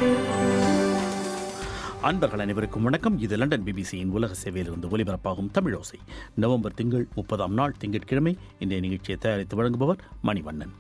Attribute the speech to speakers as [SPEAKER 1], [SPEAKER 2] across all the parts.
[SPEAKER 1] அன்பர்கள் அனைவருக்கும் வணக்கம் இது லண்டன் பிபிசியின் உலக சேவையிலிருந்து ஒலிபரப்பாகும் தமிழோசை நவம்பர் திங்கள் முப்பதாம் நாள் திங்கட்கிழமை இன்றைய நிகழ்ச்சியை தயாரித்து வழங்குபவர் மணிவண்ணன்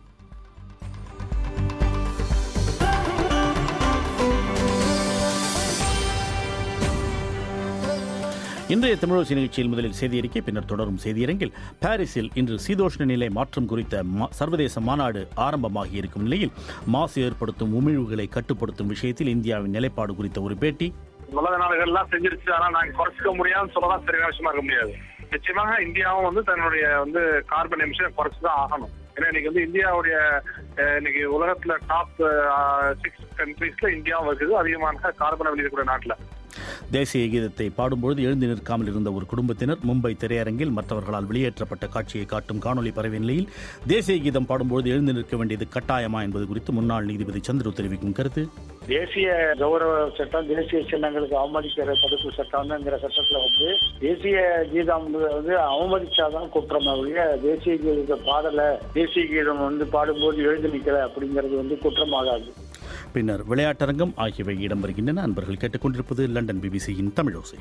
[SPEAKER 1] இன்றைய தமிழோசி நிகழ்ச்சியில் முதலில் செய்தி அறிக்கை பின்னர் தொடரும் செய்தியரங்கில் பாரிஸில் இன்று சீதோஷ்ண நிலை மாற்றம் குறித்த மா- சர்வதேச மாநாடு ஆரம்பமாகி இருக்கும் நிலையில் மாசு ஏற்படுத்தும் உமிழ்வுகளை கட்டுப்படுத்தும் விஷயத்தில் இந்தியாவின் நிலைப்பாடு குறித்த ஒரு பேட்டி
[SPEAKER 2] உலக நாடுகள்லாம் செஞ்சிருச்சு ஆனா நாங்க குறைச்சிக்க முடியாதுன்னு சொல்லலாம் சரியான விஷயமா இருக்க முடியாது நிச்சயமாக இந்தியாவும் வந்து தன்னுடைய வந்து கார்பன் எமிஷன் குறைச்சுதான் ஆகணும் ஏன்னா இன்னைக்கு வந்து இந்தியாவுடைய அஹ், இன்னைக்கு உலகத்துல டாப் சிக்ஸ் கண்ட்ரீஸ்ல இந்தியாவும் இருக்குது அதிகமான கார்பனை வெளியிடக்கூடிய நாட்டுல
[SPEAKER 1] தேசிய கீதத்தை பாடும்பொழுது எழுந்து நிற்காமல் இருந்த ஒரு குடும்பத்தினர் மும்பை திரையரங்கில் மற்றவர்களால் வெளியேற்றப்பட்ட காட்சியை காட்டும் காணொலி பரவிய நிலையில் தேசிய கீதம் பாடும்பொழுது எழுந்து நிற்க வேண்டியது கட்டாயமா என்பது குறித்து முன்னாள் நீதிபதி சந்திரு தெரிவிக்கும் கருத்து
[SPEAKER 3] தேசிய கௌரவ சட்டம் தேசிய சின்னங்களுக்கு அவமதிக்கிற தடுப்பு சட்டம்ங்கிற சட்டத்துல வந்து தேசிய கீதம் வந்து அவமதிச்சாதான் குற்றம் ஒழிய தேசிய கீதத்தை பாடல தேசிய கீதம் வந்து பாடும்போது எழுந்து நிக்கல அப்படிங்கிறது வந்து குற்றமாகாது
[SPEAKER 1] பின்னர் விளையாட்டரங்கம் ஆகியவை இடம்பெறுகின்றன அன்பர்கள் கேட்டுக்கொண்டிருப்பது லண்டன் பிபிசியின் தமிழோசை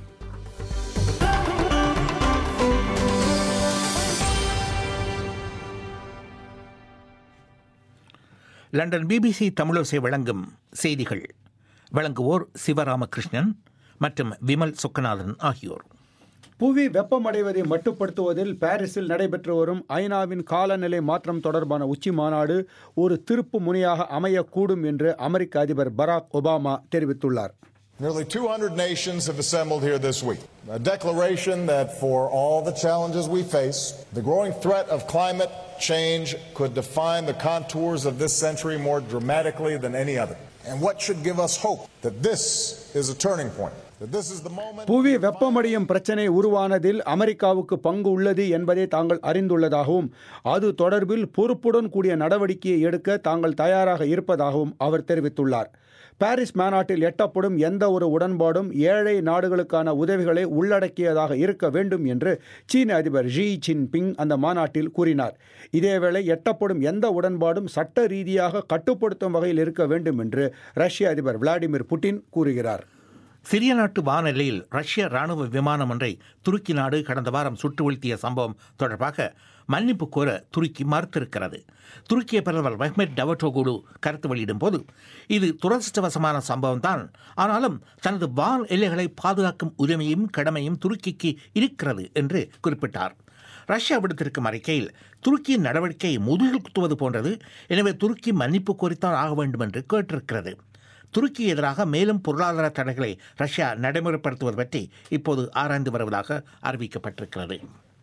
[SPEAKER 4] லண்டன் பிபிசி தமிழோசை வழங்கும் செய்திகள் வழங்குவோர் சிவராமகிருஷ்ணன் மற்றும் விமல் சொக்கநாதன் ஆகியோர்
[SPEAKER 5] புவி வெப்பமடைவதை மட்டுப்படுத்துவதில் பாரிஸில் நடைபெற்று வரும் ஐநாவின் காலநிலை மாற்றம் தொடர்பான உச்சி மாநாடு ஒரு திருப்பு முனையாக அமையக்கூடும் என்று அமெரிக்க அதிபர் பராக் ஒபாமா தெரிவித்துள்ளார்
[SPEAKER 6] Nearly 200 nations have assembled here this week. A declaration that for all the challenges we face, the growing threat of climate change could define the contours of this century more dramatically than any other. And what should give us hope that this is a turning point, that this is the moment.
[SPEAKER 5] புவி வெப்பமடையும் பிரச்சனை உருவானதில் அமெரிக்காவுக்கு பங்கு உள்ளது என்பதை தாங்கள் அறிந்துள்ளதாகவும் அது தொடர்பில் பொறுப்புடன் கூடிய நடவடிக்கையை எடுக்க தாங்கள் தயாராக இருப்பதாகவும் அவர் தெரிவித்துள்ளார் பாரிஸ் மாநாட்டில் எட்டப்படும் எந்த ஒரு உடன்பாடும் ஏழை நாடுகளுக்கான உதவிகளை உள்ளடக்கியதாக இருக்க வேண்டும் என்று சீன அதிபர் ஜி ஜின்பிங் அந்த மாநாட்டில் கூறினார் இதேவேளை எட்டப்படும் எந்த உடன்பாடும் சட்ட ரீதியாக கட்டுப்படுத்தும் வகையில் இருக்க வேண்டும் என்று ரஷ்ய அதிபர் விளாடிமிர் புட்டின் கூறுகிறார்
[SPEAKER 4] சிரிய நாட்டு வானெல்லையில் ரஷ்ய ராணுவ விமானம் ஒன்றை துருக்கி நாடு கடந்த வாரம் சுட்டு வீழ்த்திய சம்பவம் தொடர்பாக மன்னிப்பு கோர துருக்கி மறுத்திருக்கிறது துருக்கிய பிரதமர் மெஹ்மெட் டவட்டோகுலு கருத்து வெளியிடும் போது இது துரதிருஷ்டவசமான சம்பவம் தான் ஆனாலும் தனது வான் எல்லைகளை பாதுகாக்கும் உரிமையும் கடமையும் துருக்கிக்கு இருக்கிறது என்று குறிப்பிட்டார் ரஷ்யா விடுத்திருக்கும் அறிக்கையில் துருக்கியின் நடவடிக்கை முதுகில் குத்துவது போன்றது எனவே துருக்கி மன்னிப்பு கோரித்தான் ஆக வேண்டும் என்று கேட்டிருக்கிறது துருக்கி எதிராக மேலும் பொருளாதார தடைகளை ரஷ்யா நடைமுறைப்படுத்துவது பற்றி இப்போது ஆராய்ந்து வருவதாக அறிவிக்கப்பட்டிருக்கிறது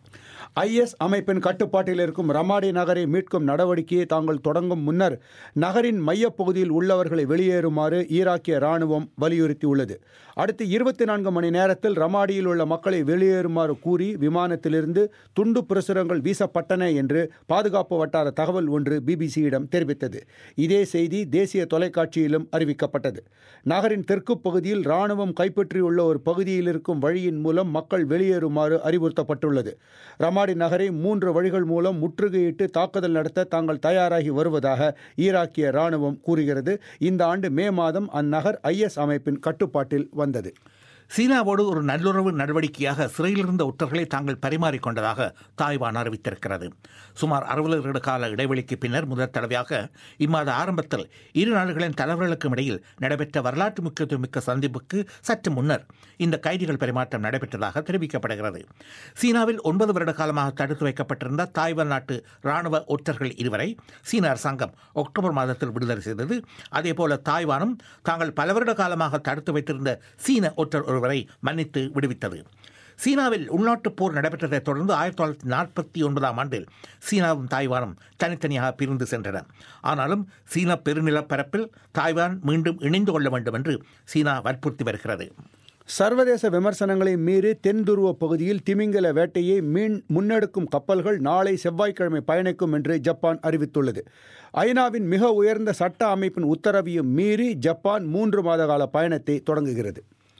[SPEAKER 5] ஐஎஸ் அமைப்பின் கட்டுப்பாட்டில் இருக்கும் ரமாடி நகரை மீட்கும் நடவடிக்கையை தாங்கள் தொடங்கும் முன்னர் நகரின் மையப்பகுதியில் உள்ளவர்களை வெளியேறுமாறு ஈராக்கிய ராணுவம் வலியுறுத்தியுள்ளது அடுத்த இருபத்தி நான்கு மணி நேரத்தில் ரமாடியில் உள்ள மக்களை வெளியேறுமாறு கூறி விமானத்திலிருந்து துண்டு பிரசுரங்கள் வீசப்பட்டன என்று பாதுகாப்பு வட்டார தகவல் ஒன்று பிபிசியிடம் தெரிவித்தது இதே செய்தி தேசிய தொலைக்காட்சியிலும் அறிவிக்கப்பட்டது நகரின் தெற்கு பகுதியில் ராணுவம் கைப்பற்றியுள்ள ஒரு பகுதியில் இருக்கும் வழியின் மூலம் மக்கள் வெளியேறுமாறு அறிவுறுத்தப்பட்டுள்ளது ரமாடி நகரை மூன்று வழிகள் மூலம் முற்றுகையிட்டு தாக்குதல் நடத்த தாங்கள் தயாராகி வருவதாக ஈராக்கிய ராணுவம் கூறுகிறது இந்த ஆண்டு மே மாதம் அந்நகர் ஐஎஸ் அமைப்பின் கட்டுப்பாட்டில் வந்தது
[SPEAKER 4] சீனாவோடு ஒரு நல்லுறவு நடவடிக்கையாக சிறையில் இருந்த உத்தர்களை தாங்கள் பரிமாறிக்கொண்டதாக தாய்வான் அறிவித்திருக்கிறது சுமார் அறுபது வருட கால இடைவெளிக்கு பின்னர் முதல் தடவையாக இம்மாத ஆரம்பத்தில் இரு நாடுகளின் தலைவர்களுக்கும் இடையில் நடைபெற்ற வரலாற்று முக்கியத்துவமிக்க சந்திப்புக்கு சற்று முன்னர் இந்த கைதிகள் பரிமாற்றம் நடைபெற்றதாக தெரிவிக்கப்படுகிறது சீனாவில் ஒன்பது வருட காலமாக தடுத்து வைக்கப்பட்டிருந்த தாய்வான் நாட்டு ராணுவ ஒற்றர்கள் இருவரை சீன அரசாங்கம் அக்டோபர் மாதத்தில் விடுதலை செய்தது அதேபோல தாய்வானும் தாங்கள் பல வருட காலமாக தடுத்து வைத்திருந்த சீன ஒற்றர் ஒருவரை மன்னித்து விடுவித்தது சீனாவில் உள்நாட்டுப் போர் நடைபெற்றதைத் தொடர்ந்து ஆயிரத்தி தொள்ளாயிரத்தி நாற்பத்தி ஒன்பதாம் ஆண்டில் சீனாவும் தாய்வானும் தனித்தனியாக பிரிந்து சென்றன ஆனாலும் சீன பெருநிலப்பரப்பில் தாய்வான் மீண்டும் இணைந்து கொள்ள வேண்டும் என்று சீனா வற்புறுத்தி வருகிறது
[SPEAKER 5] சர்வதேச விமர்சனங்களை மீறி தென் துருவ பகுதியில் திமிங்கல வேட்டையை மீன் முன்னெடுக்கும் கப்பல்கள் நாளை செவ்வாய்க்கிழமை பயணிக்கும் என்று ஜப்பான் அறிவித்துள்ளது ஐநாவின் மிக உயர்ந்த சட்ட அமைப்பின் உத்தரவையும் மீறி ஜப்பான் மூன்று மாத கால பயணத்தை தொடங்குகிறது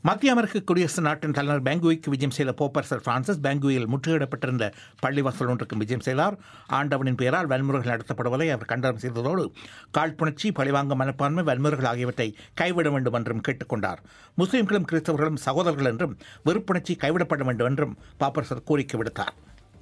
[SPEAKER 4] மத்திய அமெரிக்க குடியரசு நாட்டின் தலைவர் பெங்குவிக்கு விஜயம் செய்த போப்பரசர் பிரான்சிஸ் பெங்குவில் முற்றுகையிடப்பட்டிருந்த பள்ளிவாசல் ஒன்றுக்கு விஜயம் செய்தார் ஆண்டவனின் பெயரால் வன்முறைகள் நடத்தப்படுவதை அவர் கண்டனம் செய்ததோடு காழ்ப்புணர்ச்சி பழிவாங்க மனப்பான்மை வன்முறைகள் ஆகியவற்றை கைவிட வேண்டும் என்றும் கேட்டுக்கொண்டார் முஸ்லிம்களும் கிறிஸ்தவர்களும் சகோதரர்கள் என்றும் வெறுப்புணர்ச்சி கைவிடப்பட வேண்டும் என்றும் பாப்பரசர் கோரிக்கை விடுத்தார்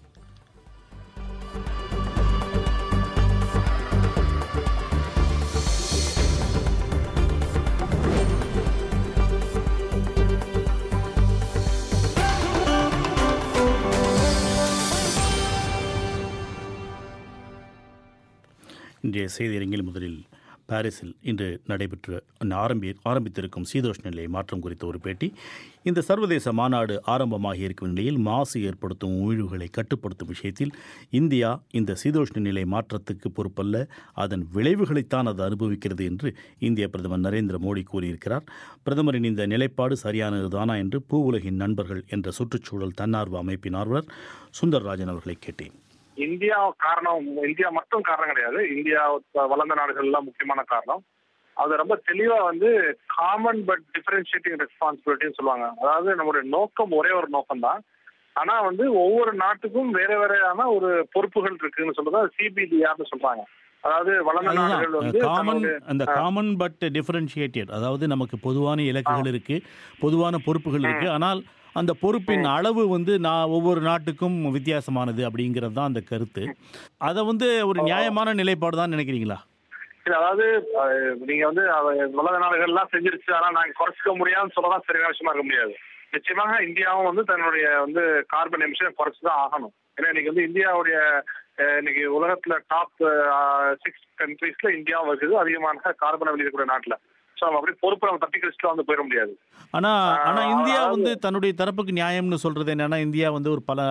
[SPEAKER 1] இன்றைய செய்தியரங்கில் முதலில் பாரிஸில் இன்று நடைபெற்ற ஆரம்பி ஆரம்பித்திருக்கும் சீதோஷ்ண நிலை மாற்றம் குறித்த ஒரு பேட்டி இந்த சர்வதேச மாநாடு ஆரம்பமாகி இருக்கும் நிலையில் மாசு ஏற்படுத்தும் உமிழ்வுகளை கட்டுப்படுத்தும் விஷயத்தில் இந்தியா இந்த சீதோஷ்ண நிலை மாற்றத்துக்கு பொறுப்பல்ல அதன் விளைவுகளைத்தான் அது அனுபவிக்கிறது என்று இந்திய பிரதமர் நரேந்திர மோடி கூறியிருக்கிறார் பிரதமரின் இந்த நிலைப்பாடு சரியானதுதானா என்று பூ உலகின் நண்பர்கள் என்ற சுற்றுச்சூழல் தன்னார்வ அமைப்பின் ஆர்வலர் சுந்தர்ராஜன் அவர்களை கேட்டேன்
[SPEAKER 2] இந்தியா காரணம் இந்தியா மட்டும் காரணம் கிடையாது இந்தியா வளர்ந்த நாடுகள் எல்லாம் முக்கியமான காரணம் அது ரொம்ப தெளிவா வந்து காமன் பட் டிஃபரன்ஷியேட்டிங் ரெஸ்பான்சிபிலிட்டின்னு சொல்லுவாங்க அதாவது நம்மளுடைய நோக்கம் ஒரே ஒரு நோக்கம் தான் ஆனா வந்து ஒவ்வொரு நாட்டுக்கும் வேற வேறையான ஒரு பொறுப்புகள் இருக்குன்னு சொல்றது சிபிடிஆர்னு சொல்றாங்க அதாவது வளர்ந்த நாடுகள் வந்து
[SPEAKER 1] காமன்
[SPEAKER 2] தன்னுடைய-
[SPEAKER 1] அந்த காமன் பட் டிஃபரன்ஷியேட்டட் அதாவது நமக்கு பொதுவான இலக்குகள் இருக்கு பொதுவான பொறுப்புகள் இருக்கு ஆனால் அந்த பொறுப்பின் அளவு வந்து நான் ஒவ்வொரு நாட்டுக்கும் வித்தியாசமானது அப்படிங்கிறது தான் அந்த கருத்து அதை வந்து ஒரு நியாயமான நிலைப்பாடு தான் நினைக்கிறீங்களா
[SPEAKER 2] இல்ல, அதாவது அஹ், நீங்க வந்து அஹ், வளர்ந்த நாடுகள் எல்லாம் செஞ்சிருச்சு ஆனா நாங்க குறைச்சிக்க முடியாதுன்னு சொல்லதான் சரியான விஷயமா இருக்க முடியாது நிச்சயமாக இந்தியாவும் வந்து தன்னுடைய வந்து கார்பன் எமிஷன் குறைச்சுதான் ஆகணும் ஏன்னா இன்னைக்கு வந்து இந்தியாவுடைய அஹ், இன்னைக்கு உலகத்துல டாப் சிக்ஸ் கண்ட்ரீஸ்ல இந்தியாவும் இருக்குது அதிகமான கார்பனை வெளியிடக்கூடிய நாட்டுல ஸோ அப்படி பொறுப்பு நம்ம தப்பி லிஸ்ட்ல வந்து போயிட முடியாது
[SPEAKER 1] ஆனா ஆனா
[SPEAKER 2] ஆஹ்
[SPEAKER 1] இந்தியா
[SPEAKER 2] அதாவது-
[SPEAKER 1] வந்து தன்னுடைய தரப்புக்கு நியாயம்னு சொல்றது என்னன்னா இந்தியா வந்து ஒரு பல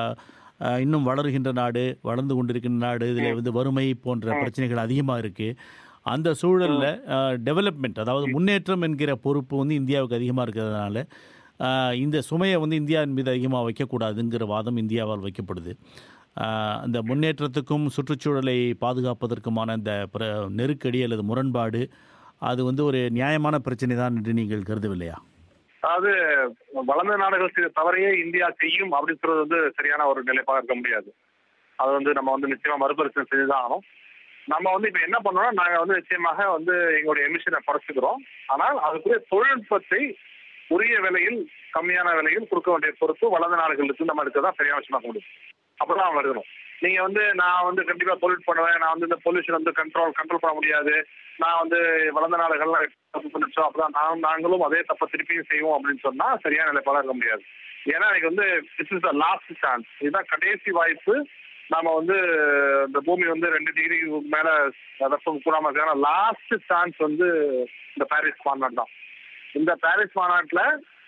[SPEAKER 1] அஹ், இன்னும் வளருகின்ற நாடு வளர்ந்து கொண்டிருக்கின்ற நாடு இதுல வந்து வறுமை போன்ற பிரச்சனைகள் அதிகமா இருக்கு அந்த சூழல்ல டெவலப்மெண்ட் அதாவது முன்னேற்றம் என்கிற பொறுப்பு வந்து இந்தியாவுக்கு அதிகமா இருக்கிறதுனால அஹ், இந்த சுமையை வந்து இந்தியாவின் மீது அதிகமாக வைக்கக்கூடாதுங்கிற வாதம் இந்தியாவால் வைக்கப்படுது அஹ், அந்த முன்னேற்றத்துக்கும் சுற்றுச்சூழலை பாதுகாப்பதற்குமான அந்த பிர- நெருக்கடி அல்லது முரண்பாடு அது வந்து ஒரு நியாயமான பிரச்சனை தான் என்று நீங்கள் கருதவில்லையா
[SPEAKER 2] அதாவது வளர்ந்த நாடுகள் செய்த தவறையே இந்தியா செய்யும் அப்படின்னு சொல்றது வந்து சரியான ஒரு நிலைப்பாக இருக்க முடியாது அது வந்து நம்ம வந்து நிச்சயமா மறுபரிசீலனை செஞ்சுதான் ஆகணும் நம்ம வந்து இப்ப என்ன பண்ணோம்னா நாங்க வந்து நிச்சயமாக வந்து எங்களுடைய எமிஷனை குறைச்சிக்கிறோம் ஆனால் அதுக்குரிய தொழில்நுட்பத்தை உரிய விலையில் கம்மியான விலையில் கொடுக்க வேண்டிய பொறுப்பு வளர்ந்த நாடுகளுக்கு நம்ம எடுக்கதான் சரியான விஷயமா முடியும் அப்பதான் அவங்க எடுக்கணும் நீங்க வந்து நான் வந்து கண்டிப்பா பொல்யூட் பண்ணுவேன் நான் வந்து இந்த பொல்யூஷன் வந்து கண்ட்ரோல் கண்ட்ரோல் பண்ண முடியாது நான் வந்து வளர்ந்த நாடுகள்லாம் தப்பு பண்ணிச்சோம் அப்பதான் நான் நாங்களும் அதே தப்ப திருப்பியும் செய்வோம் அப்படின்னு சொன்னா சரியான நிலைப்பாடா இருக்க முடியாது ஏன்னா எனக்கு வந்து this is the last chance இதுதான் கடைசி வாய்ப்பு நாம வந்து இந்த பூமி வந்து ரெண்டு டிகிரி மேல வெப்பம் கூடாம இருக்காங்க லாஸ்ட் சான்ஸ் வந்து இந்த பாரிஸ் மாநாடு தான் இந்த பாரிஸ் மாநாட்டுல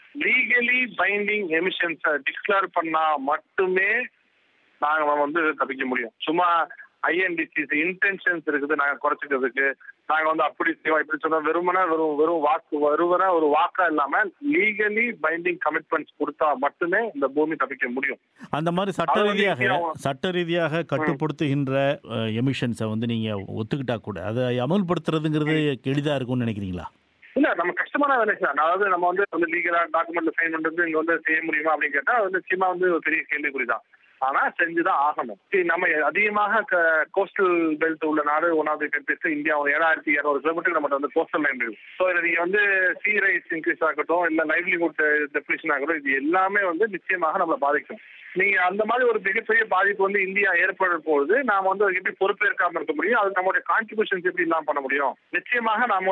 [SPEAKER 2] லீகலி பைண்டிங் எமிஷன்ஸை டிக்ளேர் பண்ணா மட்டுமே நாங்க வந்து தப்பிக்க முடியும் சும்மா ஐஎன்டிசிஸ் இன்டென்ஷன்ஸ் இருக்குது நாங்க குறைச்சிக்கிறதுக்கு நாங்க வந்து அப்படி செய்வோம் இப்படி சொன்னா வெறுமனே வெறும் வெறும் வாக்கு வெறுமனே ஒரு வாக்கா இல்லாம லீகலி பைண்டிங் கமிட்மெண்ட்ஸ் கொடுத்தா மட்டுமே இந்த பூமி தப்பிக்க முடியும்
[SPEAKER 1] அந்த மாதிரி சட்ட
[SPEAKER 2] அது வந்து
[SPEAKER 1] ரீதியாக
[SPEAKER 2] இந்தியாவும்
[SPEAKER 1] சட்ட ரீதியாக கட்டுப்படுத்துகின்ற எமிஷன்ஸை வந்து நீங்க ஒத்துக்கிட்டா கூட அதை அமல்படுத்துறதுங்கிறது எளிதா இருக்கும்னு நினைக்கிறீங்களா
[SPEAKER 2] இல்ல நம்ம கஷ்டமான வேலை சார் அதாவது நம்ம வந்து வந்து லீகலா டாக்குமெண்ட்ல சைன் பண்றது இங்க வந்து செய்ய முடியுமா அப்படின்னு கேட்டா அது நிச்சயமா வந்து ஒரு பெரிய கேள்விக்குறி தான் ஆனா செஞ்சுதான் ஆகணும் சரி, நம்ம அதிகமாக கோஸ்டல் பெல்ட் உள்ள நாடு one of the countries India ஒரு ஏழாயிரத்தி இரநூறு கிலோமீட்டர் நம்ம வந்து கோஸ்டல் லைன் இருக்கு ஸோ இதுல நீங்க வந்து சீ ரைஸ் இன்க்ரீஸ் ஆகட்டும் இல்ல லைவ்லிஹுட் டெப்ரிஷன் ஆகட்டும் இது எல்லாமே வந்து நிச்சயமாக நம்மளை பாதிக்கும் நீங்க அந்த மாதிரி ஒரு மிகப்பெரிய பாதிப்பு வந்து இந்தியா ஏற்படும் பொழுது நாம வந்து அதுக்கு எப்படி பொறுப்பேற்காம இருக்க முடியும் அது நம்மளுடைய கான்ட்ரிபியூஷன்ஸ் எப்படி இல்லாம பண்ண முடியும் நிச்சயமாக நாம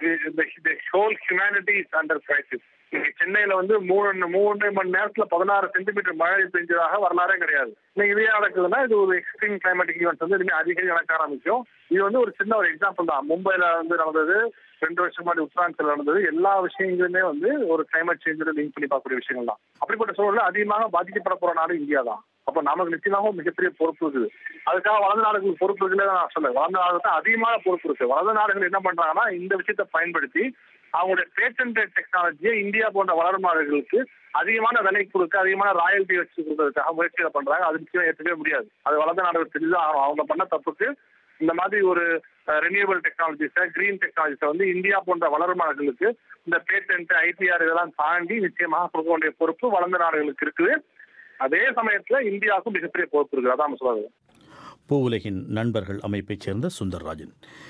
[SPEAKER 2] வந்து whole humanity is under crisis நீங்க சென்னையில வந்து மூணு மூணு மணி நேரத்துல பதினாறு சென்டிமீட்டர் மழை பெஞ்சதாக வரலாறே கிடையாது நீங்க இதே நடக்குதுன்னா இது ஒரு எக்ஸ்ட்ரீம் கிளைமேட்டிக் ஈவெண்ட் வந்து இனிமே அதிகம் நடக்க ஆரம்பிக்கும் இது வந்து ஒரு சின்ன ஒரு எக்ஸாம்பிள் தான் மும்பைல வந்து நடந்தது ரெண்டு வருஷம் முன்னாடி உத்தராஞ்சல் நடந்தது எல்லா விஷயங்களுமே வந்து ஒரு கிளைமேட் சேஞ்சோட லிங்க் பண்ணி பார்க்கக்கூடிய விஷயங்கள் தான் அப்படிப்பட்ட சூழல்ல அதிகமாக பாதிக்கப்பட போற நாடு இந்தியா தான் அப்ப நமக்கு நிச்சயமாக மிகப்பெரிய பொறுப்பு இருக்குது அதுக்காக வளர்ந்த நாடுகளுக்கு பொறுப்பு இருக்குல்ல நான் சொல்ல வளர்ந்த நாடுகளுக்கு தான் அதிகமான பொறுப்பு இருக்கு வளர்ந்த நாடுகள் என்ன பண்றாங்கன்னா இந்த விஷயத்தை பயன்படுத்தி அவங்களுடைய பேட்டன்ட் டெக்னாலஜியை இந்தியா போன்ற வளரும் நாடுகளுக்கு அதிகமான விலை கொடுக்க அதிகமான ராயல்டி வச்சு கொடுக்கறதுக்காக முயற்சிகளை பண்றாங்க அது நிச்சயம் ஏற்றுக்கவே முடியாது அது வளர்ந்த நாடுகள் தெரிஞ்சுதான் ஆகணும் அவங்க பண்ண தப்புக்கு இந்த மாதிரி ஒரு ரெனியூவபிள் டெக்னாலஜிஸை கிரீன் டெக்னாலஜிஸை வந்து இந்தியா போன்ற வளரும் நாடுகளுக்கு இந்த பேட்டன்ட் ஐபிஆர் இதெல்லாம் தாண்டி நிச்சயமாக கொடுக்க வேண்டிய பொறுப்பு வளர்ந்த நாடுகளுக்கு இருக்குது அதே சமயத்துல இந்தியாவுக்கும் மிகப்பெரிய பொறுப்பு இருக்குது அதான் சொல்றது
[SPEAKER 1] பூவுலகின் நண்பர்கள் அமைப்பைச் சேர்ந்த சுந்தர்ராஜன்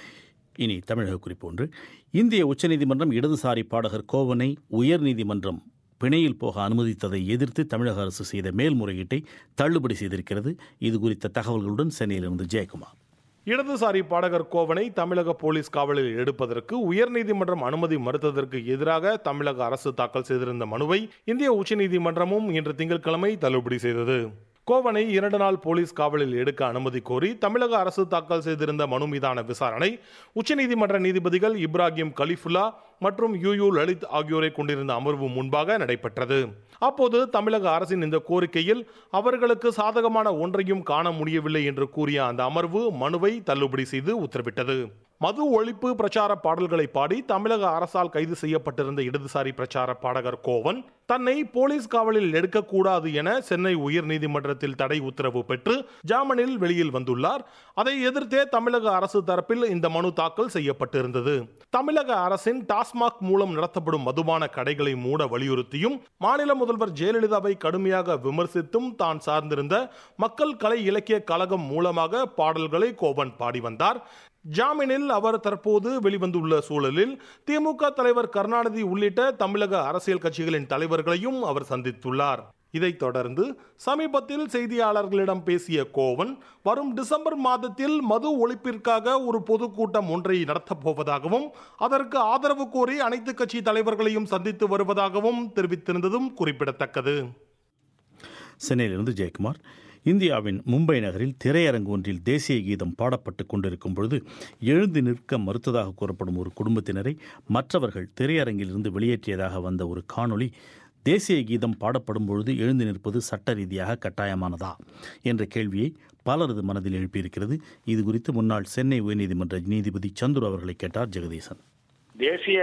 [SPEAKER 1] இனி தமிழக குறிப்பு ஒன்று இந்திய உச்சநீதிமன்றம் இடதுசாரி பாடகர் கோவனை உயர்நீதிமன்றம் பிணையில் போக அனுமதித்ததை எதிர்த்து தமிழக அரசு செய்த மேல்முறையீட்டை தள்ளுபடி செய்திருக்கிறது இது குறித்த தகவல்களுடன் சென்னையிலிருந்து ஜெயக்குமார்
[SPEAKER 7] இடதுசாரி பாடகர் கோவனை தமிழக போலீஸ் காவலில் எடுப்பதற்கு உயர்நீதிமன்றம் அனுமதி மறுத்ததற்கு எதிராக தமிழக அரசு தாக்கல் செய்திருந்த மனுவை இந்திய உச்சநீதிமன்றமும் இன்று திங்கட்கிழமை தள்ளுபடி செய்தது கோவனை இரண்டு நாள் போலீஸ் காவலில் எடுக்க அனுமதி கோரி தமிழக அரசு தாக்கல் செய்திருந்த மனு மீதான விசாரணை உச்சநீதிமன்ற நீதிபதிகள் இப்ராஹிம் கலிஃபுல்லா மற்றும் யூ யூ லலித் ஆகியோரை கொண்டிருந்த அமர்வு முன்பாக நடைபெற்றது அப்போது தமிழக அரசின் இந்த கோரிக்கையில் அவர்களுக்கு சாதகமான ஒன்றையும் காண முடியவில்லை என்று கூறிய அந்த அமர்வு மனுவை தள்ளுபடி செய்து உத்தரவிட்டது மது ஒழிப்பு பிரச்சார பாடல்களை பாடி தமிழக அரசால் கைது செய்யப்பட்டிருந்த இடதுசாரி பிரச்சார பாடகர் கோவன் தன்னை போலீஸ் காவலில் எடுக்கக்கூடாது என சென்னை உயர்நீதிமன்றத்தில் தடை உத்தரவு பெற்று ஜாமீனில் வெளியில் வந்துள்ளார் அதை எதிர்த்தே தமிழக அரசு தரப்பில் இந்த மனு தாக்கல் செய்யப்பட்டிருந்தது தமிழக அரசின் டாஸ்மாக் மூலம் நடத்தப்படும் மதுபான கடைகளை மூட வலியுறுத்தியும் மாநில முதல்வர் ஜெயலலிதாவை கடுமையாக விமர்சித்தும் தான் சார்ந்திருந்த மக்கள் கலை இலக்கிய கழகம் மூலமாக பாடல்களை கோவன் பாடி வந்தார் ஜாமீனில் அவர் தற்போது வெளிவந்துள்ள சூழலில் திமுக தலைவர் கருணாநிதி உள்ளிட்ட தமிழக அரசியல் கட்சிகளின் தலைவர்களையும் அவர் சந்தித்துள்ளார் இதைத் தொடர்ந்து சமீபத்தில் செய்தியாளர்களிடம் பேசிய கோவன் வரும் டிசம்பர் மாதத்தில் மது ஒழிப்பிற்காக ஒரு பொதுக்கூட்டம் ஒன்றை நடத்தப் போவதாகவும் அதற்கு ஆதரவு கோரி அனைத்து கட்சி தலைவர்களையும் சந்தித்து வருவதாகவும் தெரிவித்திருந்ததும் குறிப்பிடத்தக்கது
[SPEAKER 1] சென்னையிலிருந்து ஜெயக்குமார் இந்தியாவின் மும்பை நகரில் திரையரங்கு ஒன்றில் தேசிய கீதம் பாடப்பட்டு கொண்டிருக்கும் பொழுது எழுந்து நிற்க மறுத்ததாக கூறப்படும் ஒரு குடும்பத்தினரை மற்றவர்கள் திரையரங்கிலிருந்து வெளியேற்றியதாக வந்த ஒரு காணொளி தேசிய கீதம் பாடப்படும் பொழுது எழுந்து நிற்பது சட்ட ரீதியாக கட்டாயமானதா என்ற கேள்வியை பலரது மனதில் எழுப்பியிருக்கிறது இது குறித்து முன்னாள் சென்னை உயர்நீதிமன்ற நீதிபதி சந்துரு அவர்களை கேட்டார் ஜெகதீசன்
[SPEAKER 3] தேசிய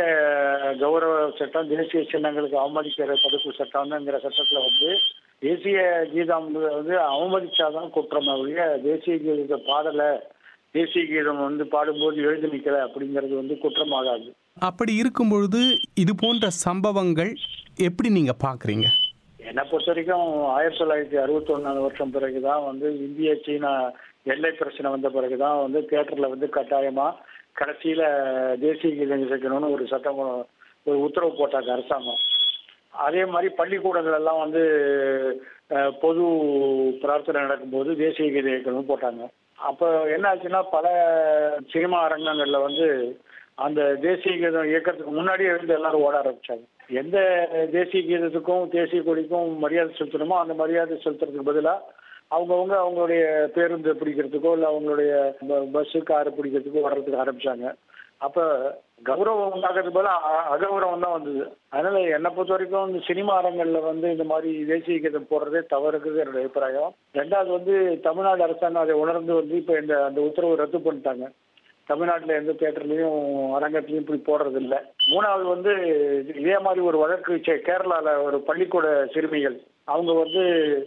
[SPEAKER 3] கௌரவ சட்டம் தேசிய சின்னங்களுக்கு அவமதிக்கிற தடுப்பு சட்டம்ங்கிற சட்டத்துல வந்து தேசிய கீதம் வந்து அவமதிச்சாதான் குற்றம் ஒழிய தேசிய கீதத்தை பாடல தேசிய கீதம் வந்து பாடும்போது எழுதி நிற்கல அப்படிங்கிறது வந்து குற்றம் ஆகாது
[SPEAKER 8] அப்படி இருக்கும் பொழுது இது போன்ற சம்பவங்கள் எப்படி நீங்க பாக்குறீங்க
[SPEAKER 3] என்னை பொறுத்த வரைக்கும் ஆயிரத்தி தொள்ளாயிரத்தி அறுபத்தி ஒன்னாவது வருஷம் பிறகுதான் வந்து இந்திய சீனா எல்லை பிரச்சனை வந்த பிறகுதான் வந்து தியேட்டர்ல வந்து கட்டாயமா கடைசியில தேசிய கீதம் இசைக்கணும்னு ஒரு சட்டம் ஒரு உத்தரவு போட்டாங்க அரசாங்கம் அதே மாதிரி பள்ளிக்கூடங்கள் எல்லாம் வந்து அஹ், பொது பிரார்த்தனை நடக்கும்போது தேசிய கீதம் இயக்கணும் போட்டாங்க அப்போ என்ன ஆச்சுன்னா பல சினிமா அரங்கங்கள்ல வந்து அந்த தேசிய கீதம் இயக்கத்துக்கு முன்னாடியே இருந்து எல்லாரும் ஓட ஆரம்பிச்சாங்க எந்த தேசிய கீதத்துக்கும் தேசிய கொடிக்கும் மரியாதை செலுத்தணுமோ அந்த மரியாதை செலுத்துறதுக்கு பதிலாக அவங்கவுங்க அவங்களுடைய பேருந்து பிடிக்கிறதுக்கோ இல்லை அவங்களுடைய ப- பஸ்ஸு காரு பிடிக்கிறதுக்கோ வர்றதுக்கு ஆரம்பிச்சாங்க அப்ப கௌரவம் உண்டாகிறது போல அ- அகௌரவம் தான் வந்தது அதனால என்னை பொறுத்த வரைக்கும் இந்த சினிமா அரங்கல்ல வந்து இந்த மாதிரி தேசிய கீதம் போடுறதே தவறுக்குது என்னோட அபிப்பிராயம் ரெண்டாவது வந்து தமிழ்நாடு அரசாங்கம் அதை உணர்ந்து வந்து இப்ப இந்த அந்த உத்தரவு ரத்து பண்ணிட்டாங்க தமிழ்நாட்டுல எந்த தியேட்டர்லயும் அரங்கத்திலயும் இப்படி போடுறது இல்ல மூணாவது வந்து இதே மாதிரி ஒரு வழக்கு சே- கேரளால ஒரு பள்ளிக்கூட சிறுமிகள் அவங்க வந்து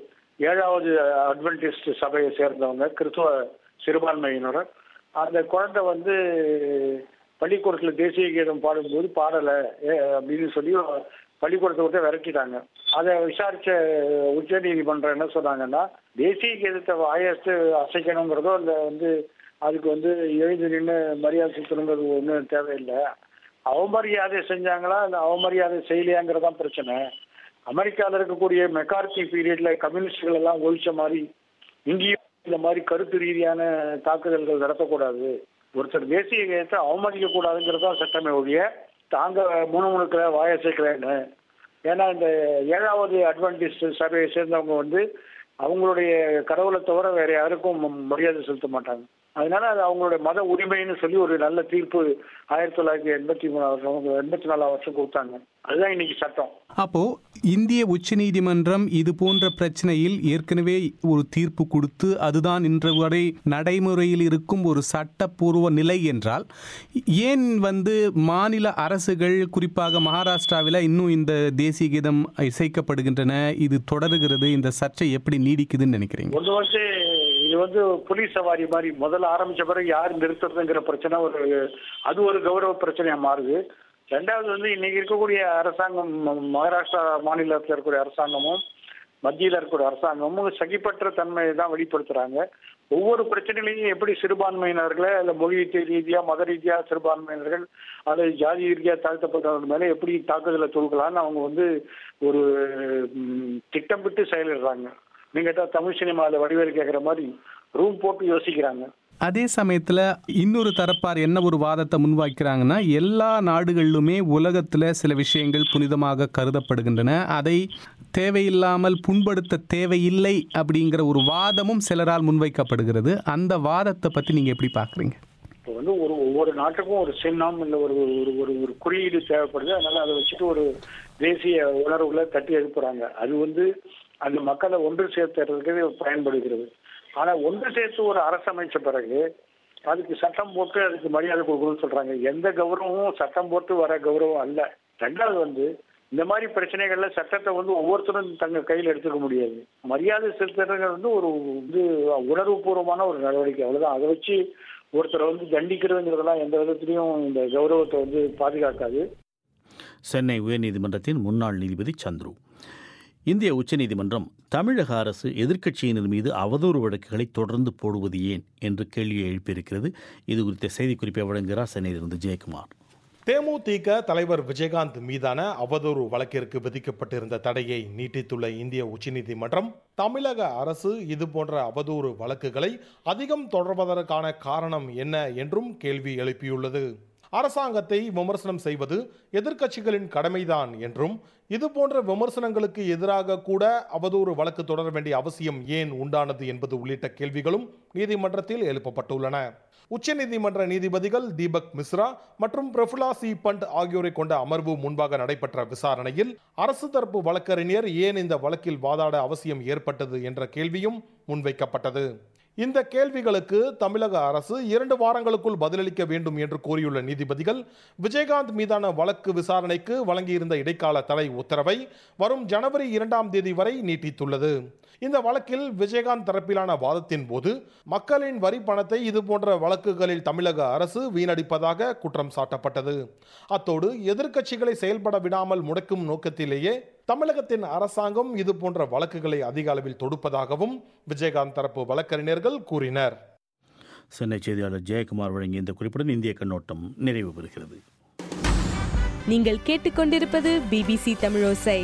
[SPEAKER 3] ஏழாவது அட்வென்டிஸ்ட் சபையை சேர்ந்தவங்க கிறிஸ்துவ சிறுபான்மையினர் அந்த குழந்தை வந்து பள்ளிக்கூடத்துல தேசிய கீதம் பாடும்போது பாடல ஏ, அப்படின்னு சொல்லி பள்ளிக்கூடத்தை விட்டு விரட்டிட்டாங்க அதை விசாரிச்ச உச்ச நீதிமன்றம் என்ன சொன்னாங்கன்னா தேசிய கீதத்தை வாயத்து அசைக்கணுங்கிறதோ இல்லை வந்து அதுக்கு வந்து எழுதி நின்று மரியாதை செலுத்தணுங்கிறது ஒன்றும் தேவையில்லை அவமரியாதை செஞ்சாங்களா இல்லை அவமரியாதை செய்யலையாங்கிறதான் பிரச்சனை அமெரிக்காவில் இருக்கக்கூடிய மெக்கார்த்தி பீரியட்ல கம்யூனிஸ்டுகள் எல்லாம் ஒழிச்ச மாதிரி இங்கேயும் இந்த மாதிரி கருத்து ரீதியான தாக்குதல்கள் நடத்தக்கூடாது ஒருத்தர் தேசிய கீதத்தை அவமதிக்க கூடாதுங்கிறது தான் சட்டமே ஒழிய தாங்க முணுமுணுக்கிற வாய சேர்க்கிறேன்னு ஏன்னா இந்த ஏழாவது அட்வான்டேஜ் சபையை சேர்ந்தவங்க வந்து அவங்களுடைய கடவுளை தவிர வேற யாருக்கும் ம- மரியாதை செலுத்த மாட்டாங்க அதனால அது அவங்களுடைய மத உரிமைன்னு சொல்லி ஒரு நல்ல தீர்ப்பு ஆயிரத்தி தொள்ளாயிரத்தி எண்பத்தி மூணாவது வருஷம் எண்பத்தி நாலாவது வருஷம் கொடுத்தாங்க அதுதான் இன்னைக்கு சட்டம்
[SPEAKER 8] அப்போ இந்திய உச்சநீதிமன்றம் இது போன்ற பிரச்சனையில் ஏற்கனவே ஒரு தீர்ப்பு கொடுத்து அதுதான் இன்று வரை நடைமுறையில் இருக்கும் ஒரு சட்டப்பூர்வ நிலை என்றால் ஏன் வந்து மாநில அரசுகள் குறிப்பாக மகாராஷ்டிராவில் இன்னும் இந்த தேசிய கீதம் இசைக்கப்படுகின்றன இது தொடருகிறது இந்த சர்ச்சை எப்படி நீடிக்குதுன்னு நினைக்கிறீங்க
[SPEAKER 3] ஒன்று வந்து இது இது வந்து புலி சவாரி மாதிரி முதல்ல ஆரம்பிச்ச பிறகு யார் நிறுத்துறதுங்கிற பிரச்சனை ஒரு அது ஒரு கௌரவ பிரச்சனையா மாறுது ரெண்டாவது வந்து இன்னைக்கு இருக்கக்கூடிய அரசாங்கம் ம- மகாராஷ்டிரா மாநிலத்தில் இருக்கக்கூடிய அரசாங்கமும் மத்தியில் இருக்கக்கூடிய அரசாங்கமும் சகிப்பற்ற தன்மையை தான் வெளிப்படுத்துறாங்க ஒவ்வொரு பிரச்சனையிலையும் எப்படி சிறுபான்மையினர்களை அல்ல மொழி ரீதியா மத ரீதியா சிறுபான்மையினர்கள் அல்லது ஜாதி ரீதியா தாழ்த்தப்பட்டவர்கள் மேல எப்படி தாக்குதலை தொடுக்கலாம்னு அவங்க வந்து ஒரு ம், திட்டமிட்டு செயலிடுறாங்க நீங்க தான் தமிழ் சினிமாவில் வடிவேல் கேட்குற மாதிரி ரூம் போட்டு யோசிக்கிறாங்க
[SPEAKER 8] அதே சமயத்தில் இன்னொரு தரப்பார் என்ன ஒரு வாதத்தை முன்வைக்கிறாங்கன்னா எல்லா நாடுகளிலுமே உலகத்தில் சில விஷயங்கள் புனிதமாக கருதப்படுகின்றன அதை தேவையில்லாமல் புண்படுத்த தேவையில்லை அப்படிங்கிற ஒரு வாதமும் சிலரால் முன்வைக்கப்படுகிறது அந்த வாதத்தை பற்றி நீங்கள் எப்படி பார்க்குறீங்க
[SPEAKER 3] இப்போ வந்து ஒரு ஒவ்வொரு நாட்டுக்கும் ஒரு சின்னம் இல்லை ஒரு ஒரு ஒரு ஒரு குறியீடு தேவைப்படுது அதனால அதை வச்சுட்டு ஒரு தேசிய உணர்வுகளை தட்டி எழுப்புறாங்க அது வந்து அந்த மக்களை ஒன்று சேர்த்துறதுக்கு பயன்படுகிறது ஆனா ஒன்று சேர்த்து ஒரு அரசு அமைச்ச பிறகு அதுக்கு சட்டம் போட்டு அதுக்கு மரியாதை கொடுக்கணும்னு சொல்றாங்க எந்த கௌரவமும் சட்டம் போட்டு வர கௌரவம் அல்ல ரெண்டாவது வந்து இந்த மாதிரி பிரச்சனைகள்ல சட்டத்தை வந்து ஒவ்வொருத்தரும் தங்க கையில் எடுத்துக்க முடியாது மரியாதை செலுத்துறது வந்து ஒரு இது உணர்வுபூர்வமான ஒரு நடவடிக்கை அவ்வளவுதான் அதை வச்சு ஒருத்தரை வந்து தண்டிக்கிறதுங்கிறதெல்லாம் எந்த விதத்திலையும் இந்த கௌரவத்தை வந்து பாதுகாக்காது
[SPEAKER 1] சென்னை உயர்நீதிமன்றத்தின் முன்னாள் நீதிபதி சந்துரு இந்திய உச்சநீதிமன்றம் தமிழக அரசு எதிர்க்கட்சியினர் மீது அவதூறு வழக்குகளை தொடர்ந்து போடுவது ஏன் என்று கேள்வியை எழுப்பியிருக்கிறது இது குறித்த செய்திக்குறிப்பை வழங்குகிறார் சென்னையிலிருந்து ஜெயக்குமார்
[SPEAKER 7] தேமுதிக தலைவர் விஜயகாந்த் மீதான அவதூறு வழக்கிற்கு விதிக்கப்பட்டிருந்த தடையை நீட்டித்துள்ள இந்திய உச்சநீதிமன்றம் தமிழக அரசு இது போன்ற அவதூறு வழக்குகளை அதிகம் தொடர்வதற்கான காரணம் என்ன என்றும் கேள்வி எழுப்பியுள்ளது அரசாங்கத்தை விமர்சனம் செய்வது எதிர்க்கட்சிகளின் கடமைதான் என்றும் இது போன்ற விமர்சனங்களுக்கு எதிராக கூட அவதூறு வழக்கு தொடர வேண்டிய அவசியம் ஏன் உண்டானது என்பது உள்ளிட்ட கேள்விகளும் நீதிமன்றத்தில் எழுப்பப்பட்டுள்ளன உச்சநீதிமன்ற நீதிபதிகள் தீபக் மிஸ்ரா மற்றும் பிரபுலா சி பண்ட் ஆகியோரை கொண்ட அமர்வு முன்பாக நடைபெற்ற விசாரணையில் அரசு தரப்பு வழக்கறிஞர் ஏன் இந்த வழக்கில் வாதாட அவசியம் ஏற்பட்டது என்ற கேள்வியும் முன்வைக்கப்பட்டது இந்த கேள்விகளுக்கு தமிழக அரசு இரண்டு வாரங்களுக்குள் பதிலளிக்க வேண்டும் என்று கோரியுள்ள நீதிபதிகள் விஜயகாந்த் மீதான வழக்கு விசாரணைக்கு வழங்கியிருந்த இடைக்கால தடை உத்தரவை வரும் ஜனவரி இரண்டாம் தேதி வரை நீட்டித்துள்ளது இந்த வழக்கில் விஜயகாந்த் தரப்பிலான வாதத்தின் போது மக்களின் வரி பணத்தை இது போன்ற வழக்குகளில் தமிழக அரசு வீணடிப்பதாக குற்றம் சாட்டப்பட்டது அத்தோடு எதிர்க்கட்சிகளை செயல்பட விடாமல் முடக்கும் நோக்கத்திலேயே தமிழகத்தின் அரசாங்கம் இது போன்ற வழக்குகளை அதிக அளவில் தொடுப்பதாகவும் விஜயகாந்த் தரப்பு வழக்கறிஞர்கள் கூறினர்
[SPEAKER 1] சென்னை செய்தியாளர் ஜெயக்குமார் வழங்கிய இந்த குறிப்புடன் இந்திய கண்ணோட்டம் நிறைவு பெறுகிறது
[SPEAKER 9] நீங்கள் கேட்டுக்கொண்டிருப்பது பிபிசி தமிழோசை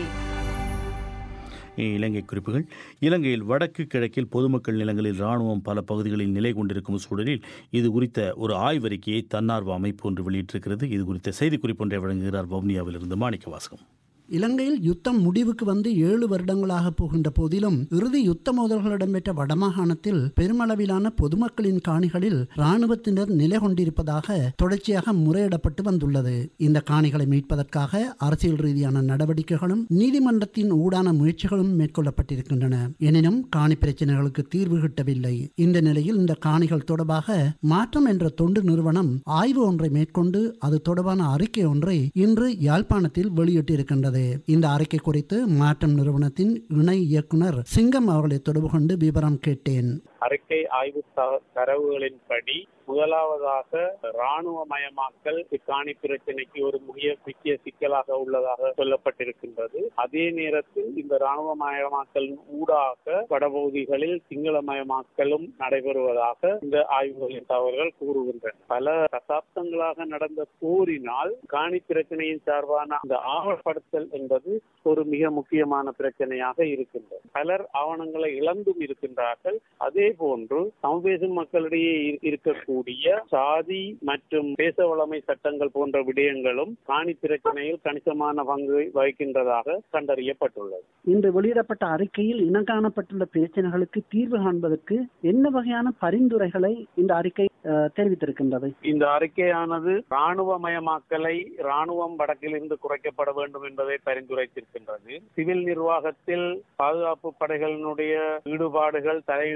[SPEAKER 1] இலங்கை குறிப்புகள் இலங்கையில் வடக்கு கிழக்கில் பொதுமக்கள் நிலங்களில் இராணுவம் பல பகுதிகளில் நிலை கொண்டிருக்கும் சூழலில் இது குறித்த ஒரு ஆய்வறிக்கையை தன்னார்வ அமைப்பு ஒன்று வெளியிட்டிருக்கிறது இது குறித்த செய்திக்குறிப்பு ஒன்றை வழங்குகிறார் வவுனியாவிலிருந்து மாணிக்க வாசகம்
[SPEAKER 10] இலங்கையில் யுத்தம் முடிவுக்கு வந்து ஏழு வருடங்களாக போகின்ற போதிலும் இறுதி யுத்த மோதல்கள் இடம்பெற்ற வடமாகாணத்தில் பெருமளவிலான பொதுமக்களின் காணிகளில் இராணுவத்தினர் நிலை கொண்டிருப்பதாக தொடர்ச்சியாக முறையிடப்பட்டு வந்துள்ளது இந்த காணிகளை மீட்பதற்காக அரசியல் ரீதியான நடவடிக்கைகளும் நீதிமன்றத்தின் ஊடான முயற்சிகளும் மேற்கொள்ளப்பட்டிருக்கின்றன எனினும் காணி பிரச்சனைகளுக்கு தீர்வு கிட்டவில்லை இந்த நிலையில் இந்த காணிகள் தொடர்பாக மாற்றம் என்ற தொண்டு நிறுவனம் ஆய்வு ஒன்றை மேற்கொண்டு அது தொடர்பான அறிக்கை ஒன்றை இன்று யாழ்ப்பாணத்தில் வெளியிட்டிருக்கின்றது இந்த அறிக்கை குறித்து மாற்றம் நிறுவனத்தின் இணை இயக்குனர் சிங்கம் அவர்களை தொடர்பு கொண்டு விவரம் கேட்டேன்
[SPEAKER 11] அறிக்கை ஆய்வு த- தரவுகளின்படி முதலாவதாக இராணுவமயமாக்கல் இக்காணி பிரச்சனைக்கு ஒரு முக்கிய முக்கிய சிக்கலாக உள்ளதாக சொல்லப்பட்டிருக்கின்றது அதே நேரத்தில் இந்த இராணுவமயமாக்கல் ஊடாக வடபகுதிகளில் சிங்களமயமாக்கலும் நடைபெறுவதாக இந்த ஆய்வுகளின் தகவல்கள் கூறுகின்றன பல தசாப்தங்களாக நடந்த போரினால் காணி பிரச்சனையின் சார்பான இந்த ஆவணப்படுத்தல் என்பது ஒரு மிக முக்கியமான பிரச்சனையாக இருக்கின்றது பலர் ஆவணங்களை இழந்தும் இருக்கின்றார்கள் அதே போன்று சமபேசும் மக்களிடையே இரு- இருக்கக்கூடிய சாதி மற்றும் பேச வளமை சட்டங்கள் போன்ற விடயங்களும் காணி பிரச்சனையில் கணிசமான பங்கு வகிக்கின்றதாக கண்டறியப்பட்டுள்ளது
[SPEAKER 10] இன்று வெளியிடப்பட்ட அறிக்கையில் இனம் காணப்பட்டுள்ள பிரச்சனைகளுக்கு தீர்வு காண்பதற்கு என்ன வகையான பரிந்துரைகளை இந்த அறிக்கை அஹ், தெரிவித்திருக்கின்றது
[SPEAKER 11] இந்த அறிக்கையானது இராணுவமயமாக்கலை இராணுவம் வடக்கிலிருந்து குறைக்கப்பட வேண்டும் என்பதை பரிந்துரைத்திருக்கின்றது சிவில் நிர்வாகத்தில் பாதுகாப்பு படைகளினுடைய ஈடுபாடுகள் தலையீடுகள்